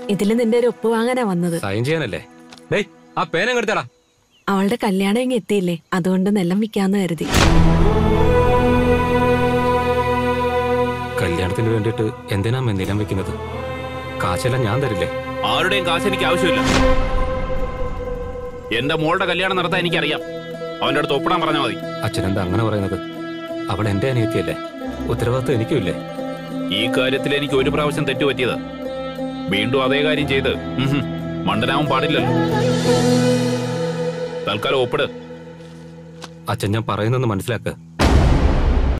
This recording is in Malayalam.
ഇതില് നിന്റെ ഒരു ഒപ്പ് വാങ്ങാനാ വന്നത് സൈൻ ചെയ്യാനല്ലേ ഡേയ് ആ പേന എടുത്തടാ അവളുടെ കല്യാണം ഇങ്ങ് എത്തിയില്ലേ അതുകൊണ്ട് നെല്ലം വിൽക്കാന്ന് കരുതി കല്യാണത്തിന് വേണ്ടിയിട്ട് എന്തിനാ നിലം വെക്കുന്നത് കാശെല്ലാം ഞാൻ തരില്ലേ ആരുടെയും കാശ് എനിക്ക് ആവശ്യമില്ല എന്റെ മോളുടെ കല്യാണം നടത്താൻ എനിക്കറിയാം അവന്റെ അടുത്ത് ഒപ്പിടാൻ പറഞ്ഞാൽ മതി അച്ഛനെന്താ അങ്ങനെ പറയുന്നത് അവൾ എന്റെ അനിയത്തിയല്ലേ ഉത്തരവാദിത്വം എനിക്കുമില്ലേ ഈ കാര്യത്തിൽ എനിക്ക് ഒരു പ്രാവശ്യം തെറ്റുപറ്റിയത് വീണ്ടും അതേ കാര്യം ചെയ്ത് ഉം ഹും, മണ്ടനാവാൻ പാടില്ലല്ലോ തൽക്കാലം ഒപ്പിട് അച്ഛൻ ഞാൻ പറയുന്നെന്ന് മനസ്സിലാക്ക്